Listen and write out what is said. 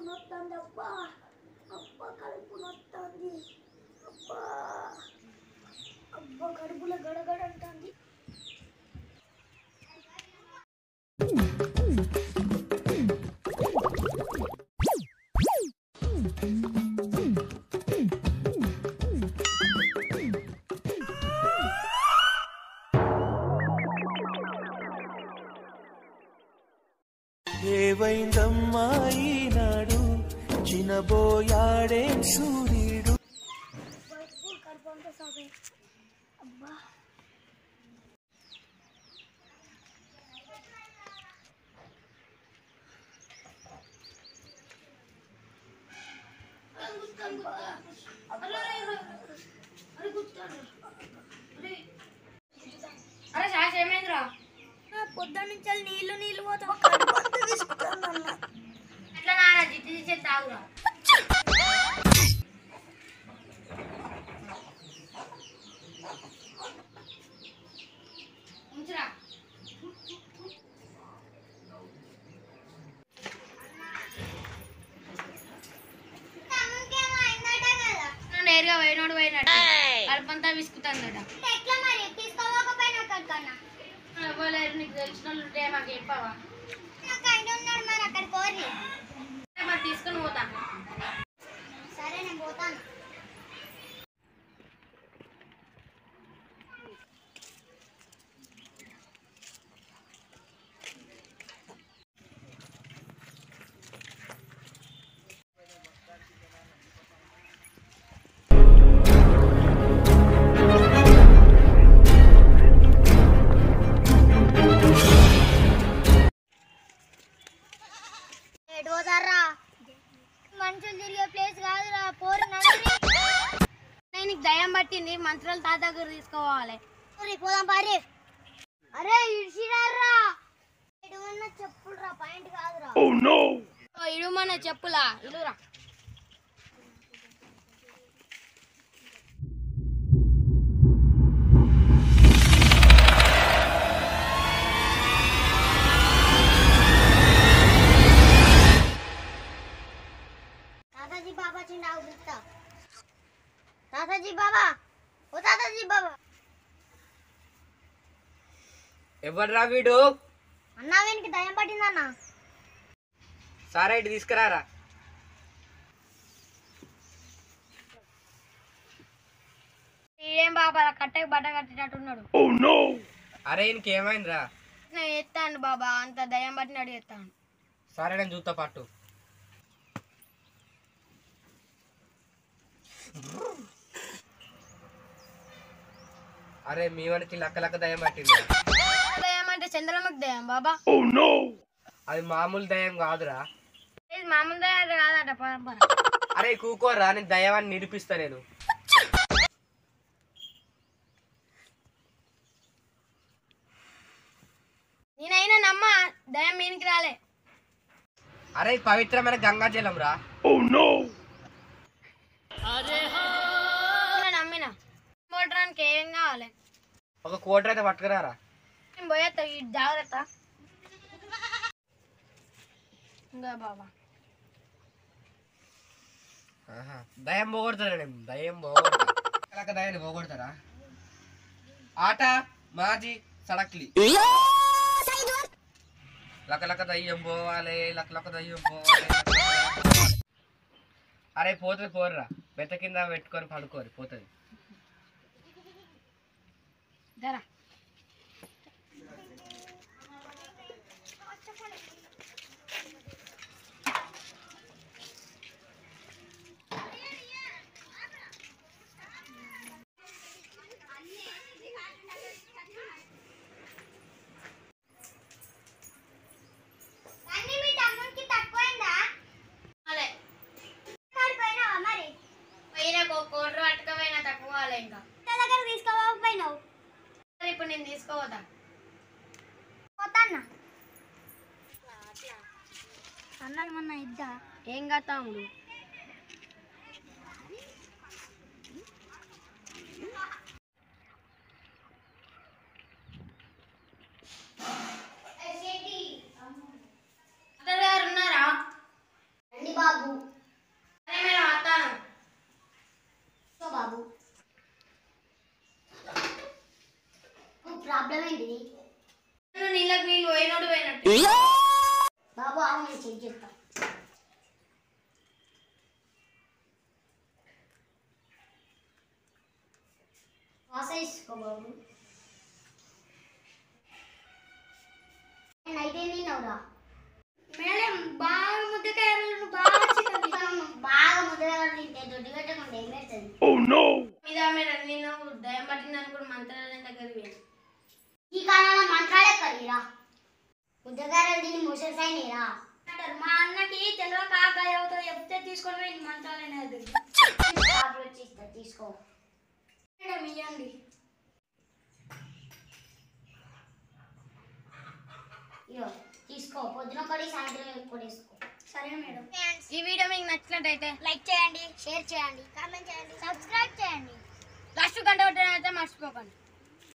నొత్తంది అబ్బా అబ్బా కడుపు నొత్తంది అబ్బా అబ్బా కడుపులో గడగడ అంటుంది ఏవైందమ్మా ఈనాడు చినబోయాడే సూర్యుడు అబ్బా, ఇప్పుడు కడుపు అంతా సాగే అబ్బా అరే శాస్ ఏమైందిరా పొద్దున్న నుంచి నీళ్ళు నీళ్ళు పోతా కడుపు అంతా తీసుకుంటాను అన్న ఎట్లా నారా జిట్టి తీసే తాగురా ఉంచురా నువ్వు నేరుగా పోయినోడు పోయినట్టు కడుపంతా విసుకుతుందట ఎట్లా మరి తీసుకోకపోయినా అక్కడికన్నా ఇవ్వలేరు నీకు తెలిసిన వాళ్ళు ఉంటే మాకు చెప్పావా నాకు ఆయన ఉన్నాడు మరి అక్కడ కోరి మరి తీసుకొని పోతా సరే నేను పోతాను ఎటు పోతారా మనుషులు తిరిగే ప్లేస్ కాదురా పోరు నడురి నేను నీకు దయ్యం పట్టింది మంత్రాల తాత దగ్గర తీసుకోవాలి పోరి, పోదాం పారి అరే ఇడిచిరారా ఎటు ఉన్న చెప్పులురా పాయింట్ కాదురా ఓ ఇడుమన్న చెప్పులా ఇడురా తాతాజీ బాబా చిండావు పిలుస్తా తాతాజీ బాబా ఓ తాతాజీ బాబా ఎవడ్రా వీడు అన్నా వీనికి దయం పట్టిందన్నా సరే ఇటు తీసుకురారా ఏం బాబా కట్టకి బట్ట కట్టినట్టున్నాడు అరే ఇంకేమైందిరా నేను ఎత్తాను బాబా అంత దయ్యం పట్టినాడు ఎత్తాను సరే నేను చూస్తా పట్టు అరే మీ వాడికి లక్క లక్క దయ్యం పట్టింది దయ్యం అంటే చంద్రముఖి దయ్యం బాబా అది మామూలు దయ్యం కాదురా ఇది మామూలు దయ్యం కాదట పరంపర అరే కూకోరా నేను దయ్యాన్ని నిరూపిస్తా నేను నేనైనా నమ్మ దయ్యం మీనికి రాలే అరే ఇది పవిత్రమైన గంగాజలం రా నేను నమ్మిన పోవడానికి ఏం కావాలి ఒక కోటర్ అయితే పట్టుకురారా నేను పోయేస్తా ఈ జాగ్రత్త ఇంకా బాబా ఆహా. దయ్యం పోగొడతారా నేను దయ్యం పోగొడతా లక్క దయ్యాన్ని పోగొడతారా ఆట మాజీ సడక్లి లక్క లక్క దయ్యం పోవాలి లక్క లక్క దయ్యం పోవాలి లక్క లక్క దయ్యం పోవాలి. అరే పోతుంది పోర్రా బెత్త కింద పెట్టుకొని పడుకోరు పోతుంది జరా అన్ని మీ తమ్మునికి తక్కువైందా అదే కాడిపోయినావా మరి పోయినా కోర్రు పట్టుకపోయినా తక్కువ కాలే ఇంకా ఇంత దగ్గర తీసుకోకపోయినావు సరే ఇప్పుడు నేను తీసుకోవద్దా పోతాన్నా అన్నాడు మొన్న ఇద్దా ఏం కత్తాముడు అతడు గారు ఉన్నారా రండి బాబు ప్రాబ్లం ఏంటిది నీళ్ళకి నీళ్ళు పోయినోడు పోయినట్టు బాబు ఆవు నేను చెక్ చెప్తా వాస ఇసుకో బాబు నైట్ ఏం తిన్నావురా మేడం బాగా ముద్దకాయలు బాగా బాగా ముద్దగా తింటే దొడ్డి పెట్టకుండా ఏం పెడుతుంది మీద మేడం నేను దయం పట్టిందని కూడా మంత్రాలయం దగ్గరికి పోయాను ఈ కాలంలో మంత్రాలే కలిరా ముద్దగారలు తిని ముసలి సైనిరా అంటారు మా అన్నకి తెలియక ఆకలి అవుతుంది చెప్తే తీసుకొని పోయి మంత్రాలయం దగ్గరికి షాప్లో వచ్చి ఇస్తా తీసుకో మేడం ఇవ్వండి ఇయో తీసుకో పొద్దున ఒకటి సాయంత్రం ఒకటి వేసుకో సరే మేడం ఈ వీడియో మీకు నచ్చినట్టయితే లైక్ చేయండి షేర్ చేయండి కామెంట్ చేయండి సబ్స్క్రైబ్ చేయండి లాస్ట్ గంట కొట్టడం అయితే మర్చిపోకండి